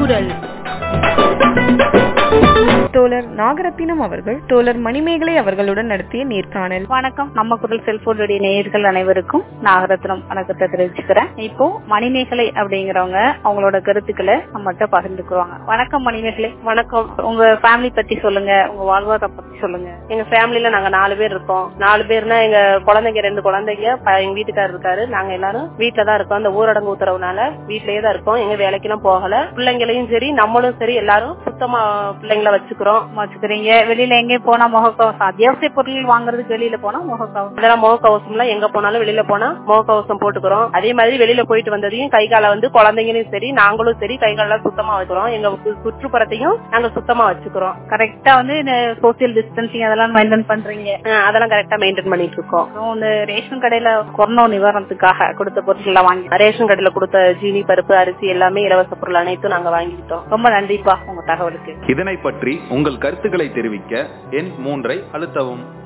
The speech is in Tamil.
குரல் தோழர் நாகரத்தினம் அவர்கள் தோழர் மணிமேகலை அவர்களுடன் நடத்திய நேர்காணல் வணக்கம் நம்ம குரல் செல்போனுடைய நேயர்கள் அனைவருக்கும் நாகரத்னம் வணக்கத்தை தெரிவிச்சுக்கிறேன் இப்போ மணிமேகலை அப்படிங்கிறவங்க அவங்களோட கருத்துக்களை நம்மகிட்ட பகிர்ந்துக்குவாங்க வணக்கம் மணிமேகலை வணக்கம் உங்க ஃபேமிலி பத்தி சொல்லுங்க உங்க வாழ்வாதாரம் பத்தி சொல்லுங்க எங்க ஃபேமிலில நாங்க நாலு பேர் இருக்கோம் நாலு பேர்னா எங்க குழந்தைங்க ரெண்டு குழந்தைங்க ப- எங்க வீட்டுக்காரர் இருக்காரு நாங்க எல்லாரும் வீட்டுல தான் இருக்கோம் இந்த ஊரடங்கு உத்தரவுனால வீட்லயே தான் இருக்கோம் எங்க வேலைக்கெல்லாம் போகல பிள்ளைங்களையும் சரி நம்மளும் சரி எல்லாரும் சுத்தமா பிள்ளைங்கள வச்சுக்கிறோம் வச்சுக்கிறீங்க வெளியில எங்கே போனா முகக்கவசம் அத்தியாவசிய பொருட்கள் வாங்குறதுக்கு வெளியில போனா முகக்கவசம் அதெல்லாம் முகக்கவசம் எல்லாம் எங்க போனாலும் வெளியில போனா முகக்கவசம் போட்டுக்கிறோம் அதே மாதிரி வெளியில போயிட்டு வந்ததையும் கை காலை வந்து குழந்தைங்களையும் சரி நாங்களும் சரி கை காலெல்லாம் சுத்தமா வைக்கிறோம் எங்க சு- சுற்றுப்புறத்தையும் நாங்க சுத்தமா வச்சுக்கிறோம் கரெக்டா வந்து இந்த சோசியல் டிஸ்டன்சிங் அதெல்லாம் மெயின்டைன் பண்றீங்க அஹ் அதெல்லாம் கரெக்டா மெயின்டைன் பண்ணிட்டு இருக்கோம் அப்புறம் இந்த ரேஷன் கடையில கொரோனா நிவாரணத்துக்காக கொடுத்த பொருட்கள் எல்லாம் வாங்கி ரேஷன் கடையில கொடுத்த ஜீனி பருப்பு அரிசி எல்லாமே இலவச பொருள் அனைத்தும் நாங்க வாங்கிக்கிட்டோம் ரொம்ப நன்றிப்பா உங்க தகவலுக்கு இதனை பற்றி உங்கள் கருத்துக்களை தெரிவிக்க எண் மூன்றை அழுத்தவும்